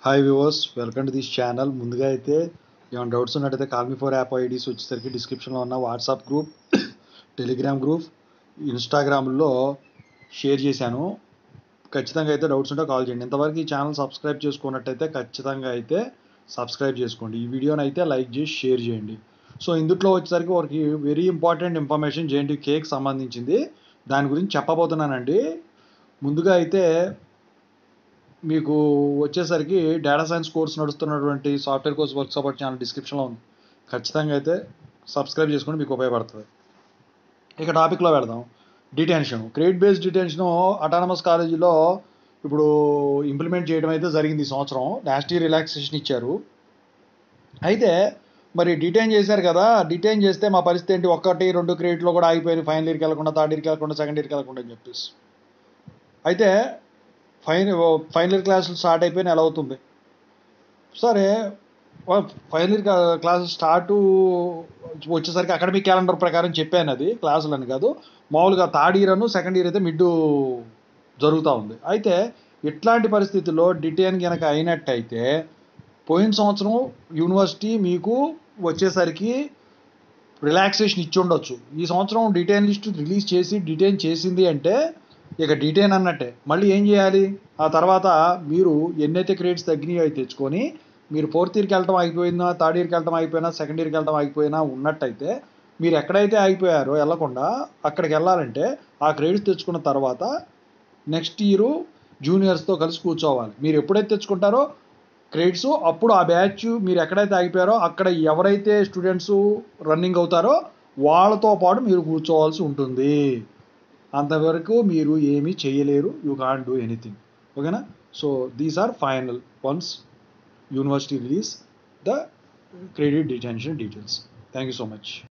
hi viewers welcome to this channel ముందుగా అయితే ఏమైనా డౌట్స్ ఉన్నట్టయితే కాల్మీ ఫోర్ యాప్ ఐడీస్ వచ్చేసరికి డిస్క్రిప్షన్లో ఉన్న వాట్సాప్ గ్రూప్ టెలిగ్రామ్ గ్రూప్ ఇన్స్టాగ్రామ్లో షేర్ చేశాను ఖచ్చితంగా అయితే డౌట్స్ ఉంటే కాల్ చేయండి ఇంతవరకు ఈ ఛానల్ సబ్స్క్రైబ్ చేసుకున్నట్టయితే ఖచ్చితంగా అయితే సబ్స్క్రైబ్ చేసుకోండి ఈ వీడియోని అయితే లైక్ చేసి షేర్ చేయండి సో ఇందులో వచ్చేసరికి వారికి వెరీ ఇంపార్టెంట్ ఇన్ఫర్మేషన్ జేఎన్టీ కేక్ సంబంధించింది దాని గురించి చెప్పబోతున్నానండి ముందుగా అయితే మీకు వచ్చేసరికి డేటా సైన్స్ కోర్స్ నడుస్తున్నటువంటి software course work support channel డిస్క్రిప్షన్లో ఉంది ఖచ్చితంగా అయితే సబ్స్క్రైబ్ చేసుకుని మీకు ఉపయోగపడుతుంది ఇక టాపిక్లో పెడదాం detention credit based detention autonomous కాలేజీలో ఇప్పుడు ఇంప్లిమెంట్ చేయడం అయితే జరిగింది ఈ సంవత్సరం లాస్ట్ ఇయర్ రిలాక్సేషన్ ఇచ్చారు అయితే మరి డిటైన్ చేశారు కదా డిటైన్ చేస్తే మా పరిస్థితి ఏంటి ఒక్కటి రెండు క్రెడిట్లో కూడా ఆగిపోయింది ఫైనల్ ఇయర్కి వెళ్ళకుండా థర్డ్ ఇయర్కి వెళ్ళకుండా సెకండ్ ఇయర్కి వెళ్ళకుండా అని చెప్పేసి అయితే ఫైన్ ఫైనల్ ఇయర్ క్లాసులు స్టార్ట్ అయిపోయిన ఎలా అవుతుంది సరే ఫైనల్ ఇయర్ క్లాసులు స్టార్ట్ వచ్చేసరికి అకాడమిక్ క్యాలెండర్ ప్రకారం చెప్పాను అది క్లాసులు అని కాదు మామూలుగా థర్డ్ ఇయర్ అను సెకండ్ ఇయర్ అయితే మిడ్ జరుగుతూ ఉంది అయితే ఇట్లాంటి పరిస్థితుల్లో డిటైన్ కనుక అయినట్టయితే పోయిన సంవత్సరం యూనివర్సిటీ మీకు వచ్చేసరికి రిలాక్సేషన్ ఇచ్చి ఉండొచ్చు ఈ సంవత్సరం డిటైన్ లిస్ట్ రిలీజ్ చేసి డిటైన్ చేసింది అంటే ఇక డిటైన్ అన్నట్టే మళ్ళీ ఏం చేయాలి ఆ తర్వాత మీరు ఎన్నైతే క్రెడిట్స్ తగ్గినాయో అవి తెచ్చుకొని మీరు ఫోర్త్ ఇయర్కి వెళ్ళటం అయిపోయిందా థర్డ్ ఇయర్కి వెళ్ళటం అయిపోయినా సెకండ్ ఇయర్కి వెళ్ళటం అయిపోయినా ఉన్నట్టయితే మీరు ఎక్కడైతే అయిపోయారో వెళ్ళకుండా అక్కడికి వెళ్ళాలంటే ఆ క్రెడిట్స్ తెచ్చుకున్న తర్వాత నెక్స్ట్ ఇయర్ జూనియర్స్తో కలిసి కూర్చోవాలి మీరు ఎప్పుడైతే తెచ్చుకుంటారో క్రెడిట్స్ అప్పుడు ఆ బ్యాచ్ మీరు ఎక్కడైతే ఆగిపోయారో అక్కడ ఎవరైతే స్టూడెంట్స్ రన్నింగ్ అవుతారో వాళ్ళతో పాటు మీరు కూర్చోవాల్సి ఉంటుంది అంతవరకు మీరు ఏమీ చేయలేరు యూ కాంట్ డూ ఎనీథింగ్ ఓకేనా so these are final ones university release the credit detention details thank you so much